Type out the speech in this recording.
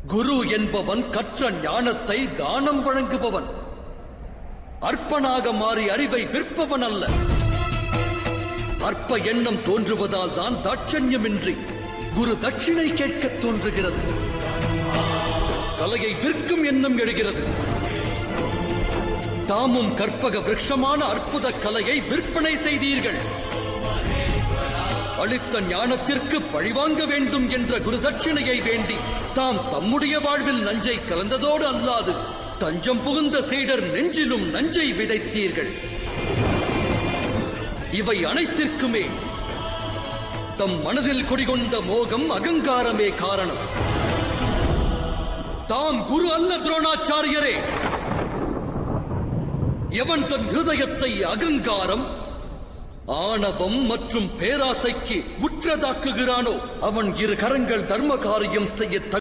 குரு என்பவன் கற்ற ஞானத்தை தானம் வழங்குபவன் அற்பனாக மாறி அறிவை விற்பவன் அல்ல அற்ப எண்ணம் தோன்றுவதால் தான் தாட்சண்யமின்றி குரு தட்சிணை கேட்கத் தோன்றுகிறது கலையை விற்கும் எண்ணம் எழுகிறது தாமும் கற்பக விருட்சமான அற்புத கலையை விற்பனை செய்தீர்கள் அளித்த ஞானத்திற்கு பழிவாங்க வேண்டும் என்ற குரு தட்சிணையை வேண்டி தாம் தம்முடைய வாழ்வில் நஞ்சை கலந்ததோடு அல்லாது தஞ்சம் புகுந்த சீடர் நெஞ்சிலும் நஞ்சை விதைத்தீர்கள் இவை அனைத்திற்குமே தம் மனதில் குடிகொண்ட மோகம் அகங்காரமே காரணம் தாம் குரு அல்ல துரோணாச்சாரியரே எவன் தன் ஹிருதயத்தை அகங்காரம் ஆணவம் மற்றும் பேராசைக்கு உற்றதாக்குகிறானோ அவன் இரு கரங்கள் தர்ம காரியம் செய்ய